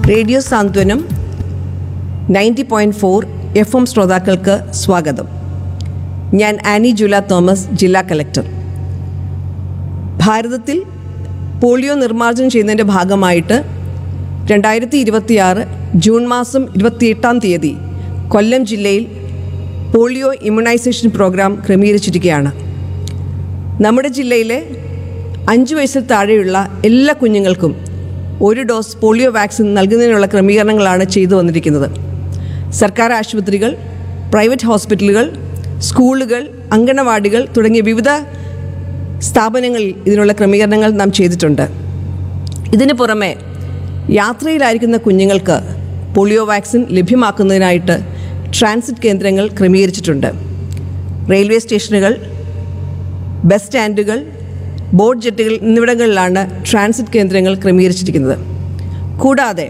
radio Santhwanam ninety point four F M ശ്രോതാക്കൾക്ക് സ്വാഗതം ഞാൻ ആനി ജുല തോമസ് ജില്ലാ കലക്ടർ ഭാരതത്തിൽ പോളിയോ നിർമ്മാർജ്ജനം ചെയ്യുന്നതിൻ്റെ ഭാഗമായിട്ട് രണ്ടായിരത്തി ഇരുപത്തിയാറ് ജൂൺ മാസം ഇരുപത്തിയെട്ടാം തീയതി കൊല്ലം ജില്ലയിൽ പോളിയോ ഇമ്മ്യൂണൈസേഷൻ പ്രോഗ്രാം ക്രമീകരിച്ചിരിക്കുകയാണ് നമ്മുടെ ജില്ലയിലെ അഞ്ച് വയസ്സിൽ താഴെയുള്ള എല്ലാ കുഞ്ഞുങ്ങൾക്കും ഒരു ഡോസ് പോളിയോ വാക്സിൻ നൽകുന്നതിനുള്ള ക്രമീകരണങ്ങളാണ് ചെയ്തു വന്നിരിക്കുന്നത് സർക്കാർ ആശുപത്രികൾ പ്രൈവറ്റ് ഹോസ്പിറ്റലുകൾ സ്കൂളുകൾ അങ്കണവാടികൾ തുടങ്ങിയ വിവിധ സ്ഥാപനങ്ങളിൽ ഇതിനുള്ള ക്രമീകരണങ്ങൾ നാം ചെയ്തിട്ടുണ്ട് ഇതിന് പുറമെ യാത്രയിലായിരിക്കുന്ന കുഞ്ഞുങ്ങൾക്ക് പോളിയോ വാക്സിൻ ലഭ്യമാക്കുന്നതിനായിട്ട് ട്രാൻസിറ്റ് കേന്ദ്രങ്ങൾ ക്രമീകരിച്ചിട്ടുണ്ട് റെയിൽവേ സ്റ്റേഷനുകൾ ബസ് സ്റ്റാൻഡുകൾ ബോട്ട് ജെട്ടുകൾ എന്നിവിടങ്ങളിലാണ് ട്രാൻസിറ്റ് കേന്ദ്രങ്ങൾ ക്രമീകരിച്ചിരിക്കുന്നത് കൂടാതെ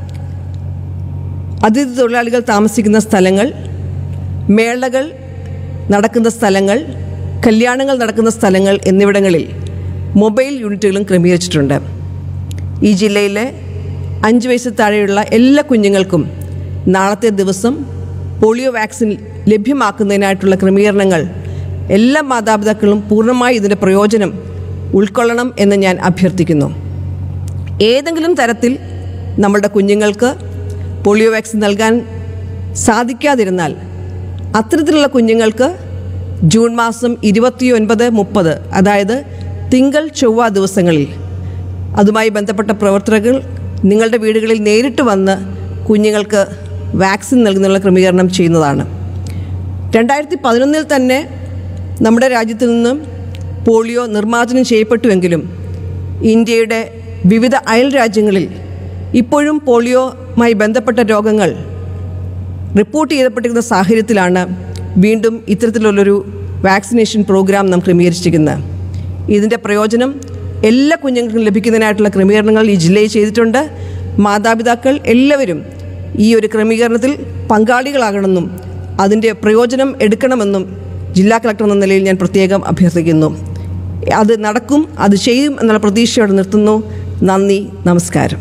അതിഥി തൊഴിലാളികൾ താമസിക്കുന്ന സ്ഥലങ്ങൾ മേളകൾ നടക്കുന്ന സ്ഥലങ്ങൾ കല്യാണങ്ങൾ നടക്കുന്ന സ്ഥലങ്ങൾ എന്നിവിടങ്ങളിൽ മൊബൈൽ യൂണിറ്റുകളും ക്രമീകരിച്ചിട്ടുണ്ട് ഈ ജില്ലയിലെ അഞ്ച് വയസ്സിൽ താഴെയുള്ള എല്ലാ കുഞ്ഞുങ്ങൾക്കും നാളത്തെ ദിവസം പോളിയോ വാക്സിൻ ലഭ്യമാക്കുന്നതിനായിട്ടുള്ള ക്രമീകരണങ്ങൾ എല്ലാ മാതാപിതാക്കളും പൂർണ്ണമായി ഇതിൻ്റെ പ്രയോജനം ഉൾക്കൊള്ളണം എന്ന് ഞാൻ അഭ്യർത്ഥിക്കുന്നു ഏതെങ്കിലും തരത്തിൽ നമ്മളുടെ കുഞ്ഞുങ്ങൾക്ക് പോളിയോ വാക്സിൻ നൽകാൻ സാധിക്കാതിരുന്നാൽ അത്തരത്തിലുള്ള കുഞ്ഞുങ്ങൾക്ക് ജൂൺ മാസം ഇരുപത്തിയൊൻപത് മുപ്പത് അതായത് തിങ്കൾ ചൊവ്വ ദിവസങ്ങളിൽ അതുമായി ബന്ധപ്പെട്ട പ്രവർത്തകർ നിങ്ങളുടെ വീടുകളിൽ നേരിട്ട് വന്ന് കുഞ്ഞുങ്ങൾക്ക് വാക്സിൻ നൽകുന്നതിനുള്ള ക്രമീകരണം ചെയ്യുന്നതാണ് രണ്ടായിരത്തി പതിനൊന്നിൽ തന്നെ നമ്മുടെ രാജ്യത്തിൽ നിന്നും പോളിയോ നിർമ്മാർജ്ജനം ചെയ്യപ്പെട്ടുവെങ്കിലും ഇന്ത്യയുടെ വിവിധ അയൽ രാജ്യങ്ങളിൽ ഇപ്പോഴും പോളിയോമായി ബന്ധപ്പെട്ട രോഗങ്ങൾ റിപ്പോർട്ട് ചെയ്യപ്പെട്ടിരുന്ന സാഹചര്യത്തിലാണ് വീണ്ടും ഇത്തരത്തിലുള്ളൊരു വാക്സിനേഷൻ പ്രോഗ്രാം നാം ക്രമീകരിച്ചിരിക്കുന്നത് ഇതിൻ്റെ പ്രയോജനം എല്ലാ കുഞ്ഞുങ്ങൾക്കും ലഭിക്കുന്നതിനായിട്ടുള്ള ക്രമീകരണങ്ങൾ ഈ ജില്ലയിൽ ചെയ്തിട്ടുണ്ട് മാതാപിതാക്കൾ എല്ലാവരും ഈ ഒരു ക്രമീകരണത്തിൽ പങ്കാളികളാകണമെന്നും അതിൻ്റെ പ്രയോജനം എടുക്കണമെന്നും ജില്ലാ കളക്ടർ എന്ന നിലയിൽ ഞാൻ പ്രത്യേകം അഭ്യർത്ഥിക്കുന്നു അത് നടക്കും അത് ചെയ്യും എന്നുള്ള പ്രതീക്ഷയോടെ നിർത്തുന്നു നന്ദി നമസ്കാരം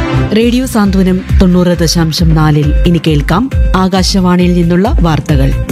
റേഡിയോ സാന്ത്വനം തൊണ്ണൂറ് ദശാംശം നാലിൽ ഇനി കേൾക്കാം ആകാശവാണിയിൽ നിന്നുള്ള വാർത്തകൾ